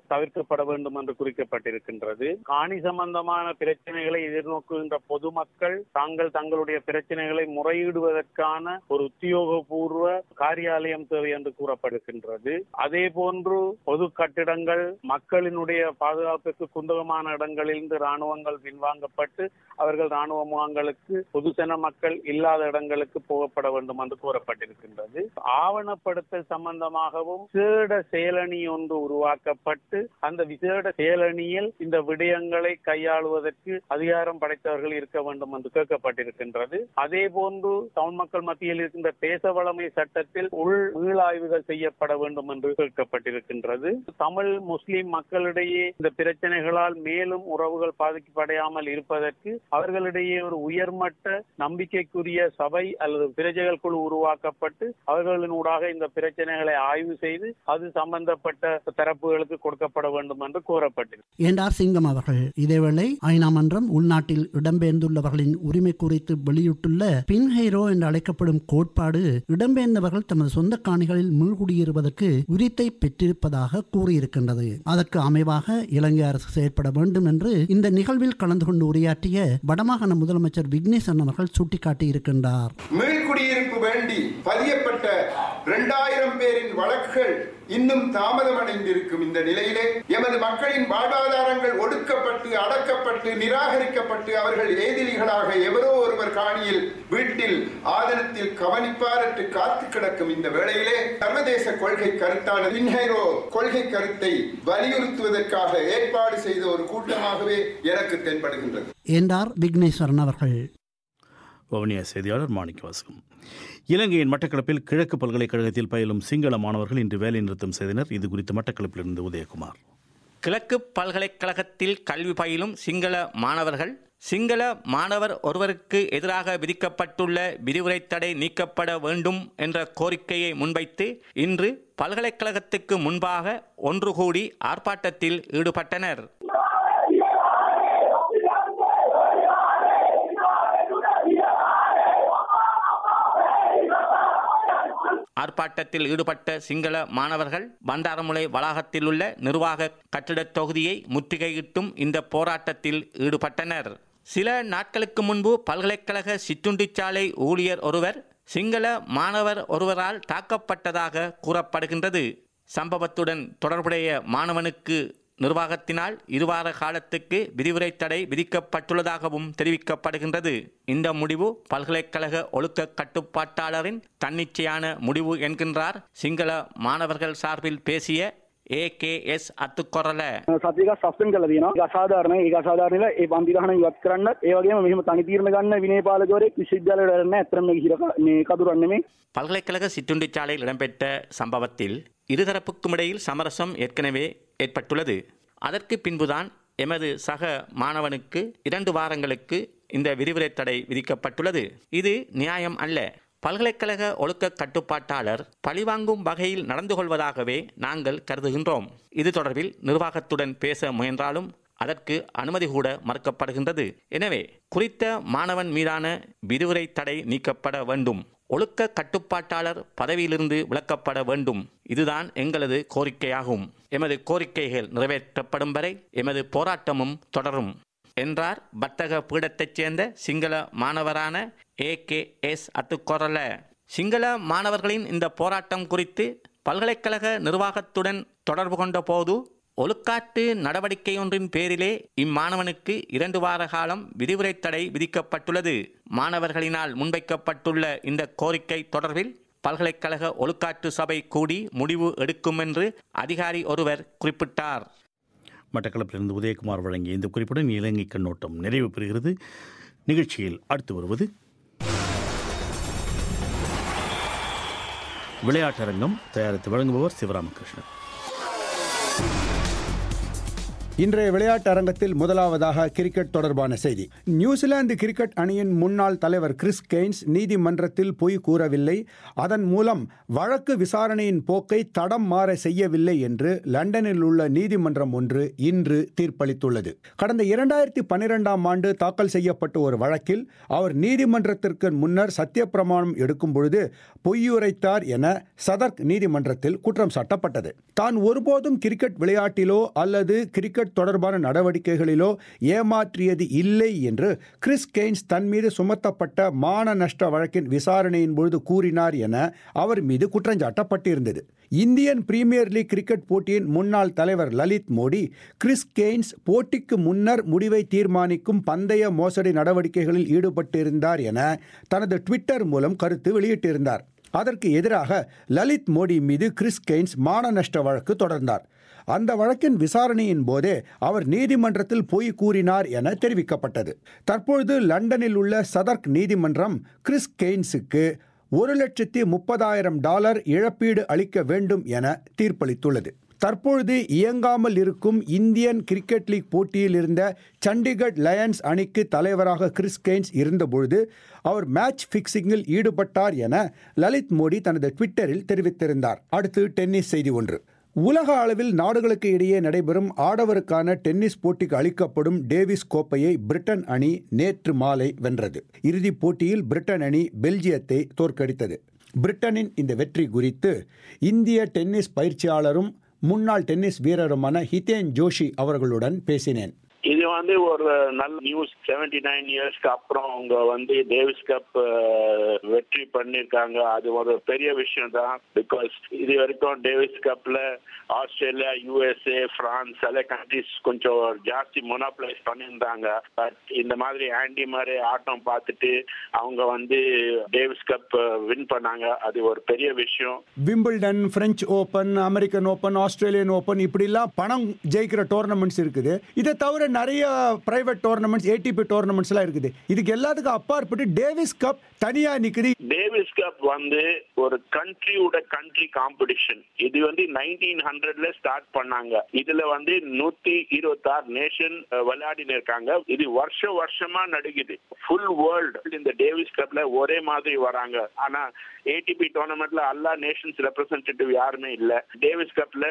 [SPEAKER 11] தவிர்க்கப்பட வேண்டும் என்று குறிக்கப்பட்டிருக்கின்றது காணி சம்பந்தமான பிரச்சனைகளை எதிர்நோக்குகின்ற பொதுமக்கள் தாங்கள் தங்களுடைய பிரச்சனைகளை முறையிடுவதற்கான ஒரு உத்தியோகபூர்வ காரியாலயம் தேவை என்று கூறப்படுகின்றது அதே போன்று பொது கட்டிடங்கள் மக்களினுடைய பாதுகாப்புக்கு குந்தகமான இடங்களிலிருந்து ராணுவங்கள் பின்வாங்கப்பட்டு அவர்கள் ராணுவ முகாம்களுக்கு பொதுசன மக்கள் இல்லாத இடங்களுக்கு போகப்பட வேண்டும் என்று கூறப்பட்டிருக்கின்றது ஆவணப்படுத்தல் சம்பந்தமாகவும் விசேட செயலணி ஒன்று உருவாக்கப்பட்டு அந்த விசேட செயலணியில் இந்த விடயங்களை கையாளுவதற்கு அதிகாரம் படைத்தவர்கள் இருக்க வேண்டும் என்று கேட்கப்பட்டிருக்கின்றது அதே போன்று தமிழ் மக்கள் மத்தியில் இருக்கின்ற தேச வளமை சட்டத்தில் உள் மீளாய்வுகள் செய்யப்பட வேண்டும் என்று கேட்கப்பட்டிருக்கின்றது தமிழ் முஸ்லிம் மக்களிடையே இந்த பிரச்சனைகளால் மேலும் உறவுகள் பாதிக்கப்படையாமல் இருப்பதற்கு அவர்களிடையே ஒரு உயர்மட்ட நம்பிக்கைக்குரிய சபை அல்லது பிரஜைகள் குழு உருவாக்கப்பட்டு அவர்களினூடாக இந்த பிரச்சனைகளை ஆய்வு செய்து அது சம்பந்தப்பட்ட தரப்புகளுக்கு கொடுக்கப்பட வேண்டும் என்று கோரப்பட்டிருக்கு
[SPEAKER 10] என்றார் சிங்கம் அவர்கள் இதேவேளை ஐநா மன்றம் உள்நாட்டில் இடம்பெயர்ந்துள்ளவர்களின் உரிமை குறித்து வெளியிட்டுள்ள பின்ஹைரோ என்று அழைக்கப்படும் கோட்பாடு இடம்பெயர்ந்தவர்கள் தமது சொந்த காணிகளில் மீள்குடியேறுவதற்கு உரித்தை பெற்றிருப்பதாக கூறியிருக்கின்றது அதற்கு அமைவாக இலங்கை அரசு செயற்பட வேண்டும் என்று இந்த நிகழ்வில் கலந்து கொண்டு உரையாற்றிய வடமாகாண முதலமைச்சர் விக்னேசன் அவர்கள் சுட்டிக்காட்டியிருக்கின்றார்
[SPEAKER 12] மீள்குடியிருப்பு வேண்டி பதியப்பட்ட இரண்டாயிரம் பேரின் வழக்குகள் இன்னும் தாமதமடைந்திருக்கும் இந்த நிலையிலே எமது மக்களின் வாழ்வாதாரங்கள் ஒடுக்கப்பட்டு அடக்கப்பட்டு நிராகரிக்கப்பட்டு அவர்கள் ஏதிலிகளாக எவரோ ஒருவர் காணியில் வீட்டில் ஆதனத்தில் கவனிப்பாரற்று காத்து கிடக்கும் இந்த வேளையிலே சர்வதேச கொள்கை கருத்தான பின்ஹைரோ கொள்கை கருத்தை வலியுறுத்துவதற்காக ஏற்பாடு செய்த ஒரு கூட்டமாகவே எனக்கு தென்படுகின்றது
[SPEAKER 10] என்றார் விக்னேஸ்வரன் அவர்கள்
[SPEAKER 1] வவுனியா செய்தியாளர் மாணிக்க வாசகம் இலங்கையின் மட்டக்களப்பில் கிழக்கு பல்கலைக்கழகத்தில் பயிலும் சிங்கள மாணவர்கள் இன்று வேலை நிறுத்தம் செய்தனர் இது குறித்து மட்டக்களப்பிலிருந்து உதயகுமார்
[SPEAKER 13] கிழக்கு பல்கலைக்கழகத்தில் கல்வி பயிலும் சிங்கள மாணவர்கள் சிங்கள மாணவர் ஒருவருக்கு எதிராக விதிக்கப்பட்டுள்ள விதிமுறை தடை நீக்கப்பட வேண்டும் என்ற கோரிக்கையை முன்வைத்து இன்று பல்கலைக்கழகத்துக்கு முன்பாக ஒன்று கூடி ஆர்ப்பாட்டத்தில் ஈடுபட்டனர் ஆர்ப்பாட்டத்தில் ஈடுபட்ட சிங்கள மாணவர்கள் பண்டாரமுலை வளாகத்தில் உள்ள நிர்வாக கட்டிடத் தொகுதியை முற்றுகையிட்டும் இந்த போராட்டத்தில் ஈடுபட்டனர் சில நாட்களுக்கு முன்பு பல்கலைக்கழக சிற்றுண்டிச்சாலை ஊழியர் ஒருவர் சிங்கள மாணவர் ஒருவரால் தாக்கப்பட்டதாக கூறப்படுகின்றது சம்பவத்துடன் தொடர்புடைய மாணவனுக்கு நிர்வாகத்தினால் இருவார காலத்துக்கு விதிமுறை தடை விதிக்கப்பட்டுள்ளதாகவும் தெரிவிக்கப்படுகின்றது இந்த முடிவு பல்கலைக்கழக ஒழுக்க கட்டுப்பாட்டாளரின் தன்னிச்சையான முடிவு என்கின்றார் சிங்கள மாணவர்கள் சார்பில் பேசிய ඒකස් අත්තුකොරල
[SPEAKER 14] සතික සස්පෙන් කල තියෙනවා ඒක අසාධාරණයි ඒක අසාධාරණයි ඒ පන්ති ගහන ඉවත් කරන්න ඒ වගේම මෙහෙම තනි තීරණ ගන්න විනයපාලකවරයෙක් විශ්වවිද්‍යාලයට වැඩ නැහැ අත්‍තරම මේක හිර මේ කදුරන් නෙමෙයි
[SPEAKER 13] பல்கலைக்கழக சிற்றுண்டிச்சாலையில் இடம்பெற்ற சம்பவத்தில் இருதரப்புக்கும் இடையில் சமரசம் ஏற்கனவே ஏற்பட்டுள்ளது அதற்கு பின்புதான் எமது சக மாணவனுக்கு இரண்டு வாரங்களுக்கு இந்த விரிவுரை தடை விதிக்கப்பட்டுள்ளது இது நியாயம் அல்ல பல்கலைக்கழக ஒழுக்க கட்டுப்பாட்டாளர் பழிவாங்கும் வகையில் நடந்து கொள்வதாகவே நாங்கள் கருதுகின்றோம் இது தொடர்பில் நிர்வாகத்துடன் பேச முயன்றாலும் அதற்கு அனுமதி கூட மறுக்கப்படுகின்றது எனவே குறித்த மாணவன் மீதான விரிவுரை தடை நீக்கப்பட வேண்டும் ஒழுக்க கட்டுப்பாட்டாளர் பதவியிலிருந்து விலக்கப்பட வேண்டும் இதுதான் எங்களது கோரிக்கையாகும் எமது கோரிக்கைகள் நிறைவேற்றப்படும் வரை எமது போராட்டமும் தொடரும் என்றார் வர்த்தக பீடத்தைச் சேர்ந்த சிங்கள மாணவரான A K S Athukorala Sinhala மாணவர்களின் இந்த போராட்டம் குறித்து பல்கலைக்கழக நிர்வாகத்துடன் தொடர்பு கொண்ட போது ஒழுக்காட்டு நடவடிக்கை ஒன்றின் பேரிலே இம்மாணவனுக்கு இரண்டு வார காலம் விதிமுறை தடை விதிக்கப்பட்டுள்ளது மாணவர்களினால் முன்வைக்கப்பட்டுள்ள இந்த கோரிக்கை தொடர்பில் பல்கலைக்கழக ஒழுக்காற்று சபை கூடி முடிவு எடுக்கும் என்று அதிகாரி ஒருவர் குறிப்பிட்டார்
[SPEAKER 1] மட்டக்களப்பிலிருந்து உதயகுமார் வழங்கிய இந்த குறிப்புடன் இலங்கை கண்ணோட்டம் நிறைவு பெறுகிறது நிகழ்ச்சியில் அடுத்து வருவது விளையாட்டரங்கம் தயாரித்து வழங்குபவர் சிவராமகிருஷ்ணன்
[SPEAKER 5] இன்றைய விளையாட்டு அரங்கத்தில் முதலாவதாக கிரிக்கெட் தொடர்பான செய்தி நியூசிலாந்து கிரிக்கெட் அணியின் முன்னாள் தலைவர் கிறிஸ் கெய்ன்ஸ் நீதிமன்றத்தில் பொய் கூறவில்லை அதன் மூலம் வழக்கு விசாரணையின் போக்கை தடம் மாற செய்யவில்லை என்று லண்டனில் உள்ள நீதிமன்றம் ஒன்று இன்று தீர்ப்பளித்துள்ளது கடந்த இரண்டாயிரத்தி பன்னிரெண்டாம் ஆண்டு தாக்கல் செய்யப்பட்ட ஒரு வழக்கில் அவர் நீதிமன்றத்திற்கு முன்னர் சத்தியப்பிரமாணம் எடுக்கும் பொழுது பொய்யுரைத்தார் என சதர்க் நீதிமன்றத்தில் குற்றம் சாட்டப்பட்டது தான் ஒருபோதும் கிரிக்கெட் விளையாட்டிலோ அல்லது கிரிக்கெட் தொடர்பான நடவடிக்கைகளிலோ ஏமாற்றியது இல்லை என்று கிறிஸ் கெய்ன்ஸ் தன் மீது சுமத்தப்பட்ட மான நஷ்ட வழக்கின் விசாரணையின் பொழுது கூறினார் என அவர் மீது குற்றஞ்சாட்டப்பட்டிருந்தது இந்தியன் பிரீமியர் லீக் கிரிக்கெட் போட்டியின் முன்னாள் தலைவர் லலித் மோடி கிறிஸ் கெய்ன்ஸ் போட்டிக்கு முன்னர் முடிவை தீர்மானிக்கும் பந்தய மோசடி நடவடிக்கைகளில் ஈடுபட்டிருந்தார் என தனது ட்விட்டர் மூலம் கருத்து வெளியிட்டிருந்தார் அதற்கு எதிராக லலித் மோடி மீது கிறிஸ் கெய்ன்ஸ் மான நஷ்ட வழக்கு தொடர்ந்தார் அந்த வழக்கின் விசாரணையின் போதே அவர் நீதிமன்றத்தில் பொய் கூறினார் என தெரிவிக்கப்பட்டது தற்பொழுது லண்டனில் உள்ள சதர்க் நீதிமன்றம் கிறிஸ் கெய்ன்ஸுக்கு ஒரு லட்சத்தி முப்பதாயிரம் டாலர் இழப்பீடு அளிக்க வேண்டும் என தீர்ப்பளித்துள்ளது தற்பொழுது இயங்காமல் இருக்கும் இந்தியன் கிரிக்கெட் லீக் போட்டியில் இருந்த சண்டிகர் லயன்ஸ் அணிக்கு தலைவராக கிறிஸ் கெய்ன்ஸ் இருந்தபொழுது அவர் மேட்ச் ஃபிக்சிங்கில் ஈடுபட்டார் என லலித் மோடி தனது ட்விட்டரில் தெரிவித்திருந்தார் அடுத்து டென்னிஸ் செய்தி ஒன்று உலக அளவில் நாடுகளுக்கு இடையே நடைபெறும் ஆடவருக்கான டென்னிஸ் போட்டிக்கு அளிக்கப்படும் டேவிஸ் கோப்பையை பிரிட்டன் அணி நேற்று மாலை வென்றது இறுதிப் போட்டியில் பிரிட்டன் அணி பெல்ஜியத்தை தோற்கடித்தது பிரிட்டனின் இந்த வெற்றி குறித்து இந்திய டென்னிஸ் பயிற்சியாளரும் முன்னாள் டென்னிஸ் வீரருமான ஹிதேன் ஜோஷி அவர்களுடன் பேசினேன்
[SPEAKER 15] இது வந்து ஒரு நல்ல நியூஸ் செவன்டி நைன் இயர்ஸ்க்கு அப்புறம் அவங்க வந்து டேவிஸ் கப் வெற்றி பண்ணிருக்காங்க அது ஒரு பெரிய விஷயம் தான் பிகாஸ் இது வரைக்கும் டேவிஸ் கப்ல ஆஸ்திரேலியா யூஎஸ்ஏ பிரான்ஸ் சில கண்ட்ரிஸ் கொஞ்சம் ஜாஸ்தி மொனோப்ளைஸ் பண்ணியிருந்தாங்க பட் இந்த மாதிரி ஆண்டி மாதிரி ஆட்டம் பார்த்துட்டு அவங்க வந்து டேவிஸ் கப் வின் பண்ணாங்க அது ஒரு பெரிய விஷயம்
[SPEAKER 5] Wimbledon French Open American Open Australian Open இப்படிலாம் பணம் ஜெயிக்கிற டோர்னமெண்ட்ஸ் இருக்குது இதை தவிர நிறைய பிரைவேட் டோர்னமெண்ட்ஸ் ஏடிபி டோர்னமெண்ட்ஸ் எல்லாம் இருக்குது இதுக்கு எல்லாத்துக்கும் அப்பாற்பட்டு டேவிஸ் கப் தனியா நிக்குது
[SPEAKER 15] டேவிஸ் கப் வந்து ஒரு கண்ட்ரியோட கண்ட்ரி காம்படிஷன் இது வந்து நைன்டீன் ஹண்ட்ரட்ல ஸ்டார்ட் பண்ணாங்க இதுல வந்து நூத்தி இருபத்தி ஆறு நேஷன் விளையாடினு இருக்காங்க இது வருஷ வருஷமா நடக்குது ஃபுல் வேர்ல்டு இந்த டேவிஸ் கப்ல ஒரே மாதிரி வராங்க ஆனா ஏடிபி டோர்னமெண்ட்ல எல்லா நேஷன்ஸ் ரெப்ரசன்டேட்டிவ் யாருமே இல்ல டேவிஸ் கப்ல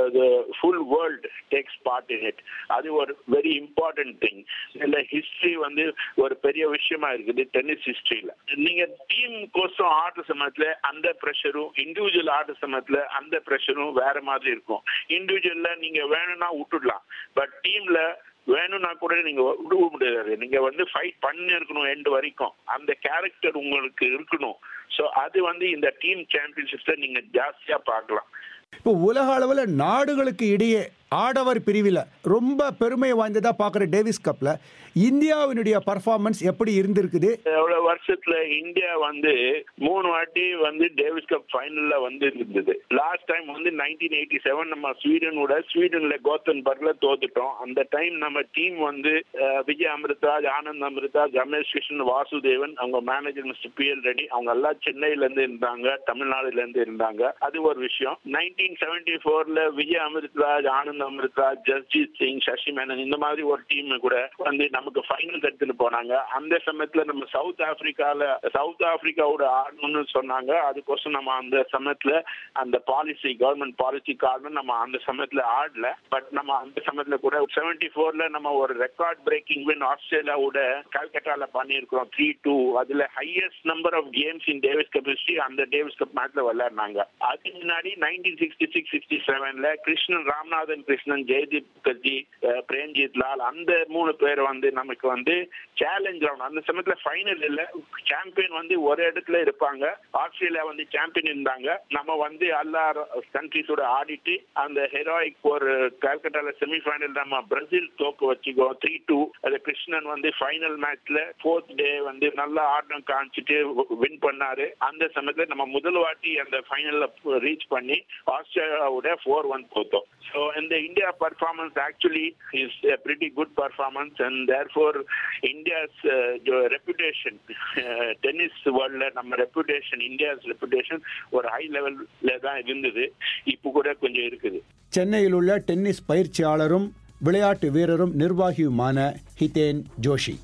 [SPEAKER 15] full world takes part in it அது ஒரு வெரி இம்பார்ட்டன்ட் திங் இதுல ஹிஸ்டரி வந்து ஒரு பெரிய விஷயமா இருக்குது டென்னிஸ் ஹிஸ்டரியில நீங்க டீம் கோசம் ஆடுற சமயத்துல அந்த ப்ரெஷரும் இண்டிவிஜுவல் ஆடுற சமயத்துல அந்த ப்ரெஷரும் வேற மாதிரி இருக்கும் இண்டிவிஜுவல்ல நீங்க வேணும்னா விட்டுடலாம் பட் டீம்ல வேணும்னா கூட நீங்க விடுவ முடியாது நீங்க வந்து ஃபைட் பண்ணி இருக்கணும் எண்டு வரைக்கும் அந்த கேரக்டர் உங்களுக்கு இருக்கணும் ஸோ அது வந்து இந்த டீம் சாம்பியன்ஷிப்ல நீங்க ஜாஸ்தியா பார்க்கலாம்
[SPEAKER 5] இப்போ உலக அளவில் நாடுகளுக்கு இடையே ஆடவர் பிரிவில் ரொம்ப பெருமை வாய்ந்ததா பார்க்குற டேவிஸ் கப்ல இந்தியாவினுடைய பர்ஃபார்மன்ஸ் எப்படி இருந்திருக்குது
[SPEAKER 15] எவ்வளவு வருஷத்துல இந்தியா வந்து மூணு வாட்டி வந்து டேவிஸ் கப் ஃபைனல்ல வந்து இருந்தது லாஸ்ட் டைம் வந்து நைன்டீன் எயிட்டி செவன் நம்ம ஸ்வீடனோட ஸ்வீடன்ல கோத்தன்பர்க்ல தோத்துட்டோம் அந்த டைம் நம்ம டீம் வந்து விஜய் அமிர்தாஜ் ஆனந்த் அமிர்தாஜ் ரமேஷ் கிருஷ்ணன் வாசுதேவன் அவங்க manager mister P L Reddy அவங்க எல்லாம் சென்னையில இருந்து இருந்தாங்க தமிழ்நாடுல இருந்து இருந்தாங்க அது ஒரு விஷயம் நைன்டீன் செவன்டி ஃபோர்ல விஜய் அமிர்தராஜ் ஆனந்த் அமிர்தராஜ் ஜஸ்ஜித் சிங் சசி மேனன் இந்த மாதிரி ஒரு டீம் கூட வந்து நமக்கு ஃபைனல் எடுத்துட்டு போனாங்க அந்த சமயத்துல நம்ம சவுத் ஆப்பிரிக்கால சவுத் ஆப்பிரிக்காவோட ஆடணும்னு சொன்னாங்க அதுக்கோசம் நம்ம அந்த சமயத்துல அந்த பாலிசி கவர்மெண்ட் பாலிசி காரணம் நம்ம அந்த சமயத்துல ஆடல பட் நம்ம அந்த சமயத்துல கூட செவன்டி ஃபோர்ல நம்ம ஒரு ரெக்கார்ட் பிரேக்கிங் வின் ஆஸ்திரேலியாவோட கல்கட்டால பண்ணியிருக்கிறோம் த்ரீ டூ அதுல highest number of games in Davis Cup history அந்த டேவிஸ் கப் மேட்ச்ல விளையாடினாங்க அதுக்கு முன்னாடி நைன்டீன் சிக்ஸ்டி சிக்ஸ் சிக்ஸ்டி செவன்ல கிருஷ்ணன் ராம்நாதன் கிருஷ்ணன் ஜெயதீப் முகர்ஜி பிரேம்ஜித் லால் அந்த மூணு பேர் வந்து நமக்கு வந்து சேலஞ்ச் ரவுண்ட் அந்த சமயத்துல ஃபைனல் இல்ல சாம்பியன் வந்து ஒரு இடத்துல இருப்பாங்க ஆஸ்திரேலியா வந்து சாம்பியன் இருந்தாங்க நம்ம வந்து எல்லா கண்ட்ரிஸோட ஆடிட்டு அந்த ஹெராயிக் ஒரு கல்கட்டால செமிஃபைனல் நம்ம பிரேசில் தோக்க வச்சுக்கோ த்ரீ டூ அது கிருஷ்ணன் வந்து ஃபைனல் மேட்ச்ல ஃபோர்த் டே வந்து நல்ல ஆட்டம் காமிச்சிட்டு வின் பண்ணாரு அந்த சமயத்துல நம்ம முதல் வாட்டி அந்த ஃபைனல்ல ரீச் பண்ணி ஆஸ்திரேலியாவோட ஃபோர் ஒன் தோத்தோம் ஸோ இந்த India performance actually is pretty good performance and therefore India's reputation tennis வேர்ல்ட்ல நம்ம ரெப்புடேஷன் இந்தியாஸ் ரெப்புடேஷன் ஒரு ஹை லெவல்ல தான் இருந்தது இப்போ கூட கொஞ்சம் இருக்குது
[SPEAKER 5] சென்னையில் உள்ள டென்னிஸ் பயிற்சியாளரும் விளையாட்டு வீரரும் நிர்வாகியுமான ஹிதேன் ஜோஷி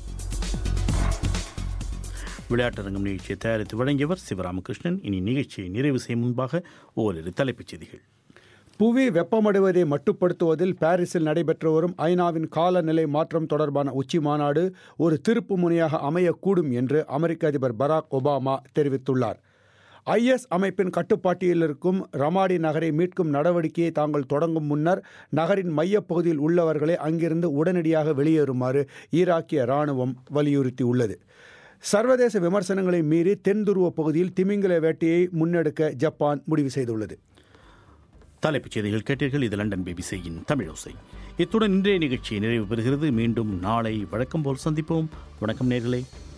[SPEAKER 1] விளையாட்டரங்கம் நிகழ்ச்சியை தயாரித்து வழங்கியவர் சிவராமகிருஷ்ணன் இனி நிகழ்ச்சியை நிறைவு செய்யும் முன்பாக ஓரிரு தலைப்புச் செய்திகள்
[SPEAKER 5] புவி வெப்பமடைவதை மட்டுப்படுத்துவதில் பாரிஸில் நடைபெற்று வரும் ஐநாவின் காலநிலை மாற்றம் தொடர்பான உச்சி மாநாடு ஒரு திருப்பு முனையாக அமையக்கூடும் என்று அமெரிக்க அதிபர் பராக் ஒபாமா தெரிவித்துள்ளார் ஐஎஸ் அமைப்பின் கட்டுப்பாட்டில் இருக்கும் ரமாடி நகரை மீட்கும் நடவடிக்கையை தாங்கள் தொடங்கும் முன்னர் நகரின் மையப்பகுதியில் உள்ளவர்களை அங்கிருந்து உடனடியாக வெளியேறுமாறு ஈராக்கிய இராணுவம் வலியுறுத்தியுள்ளது சர்வதேச விமர்சனங்களை மீறி தென் துருவ பகுதியில் திமிங்கல வேட்டையை முன்னெடுக்க ஜப்பான் முடிவு செய்துள்ளது
[SPEAKER 1] தலைப்புச் செய்திகள் கேட்டீர்கள் இது லண்டன் பிபிசியின் தமிழோசை இத்துடன் இன்றைய நிகழ்ச்சி நிறைவு பெறுகிறது மீண்டும் நாளை வழக்கம் போல் சந்திப்போம் வணக்கம் நேர்களே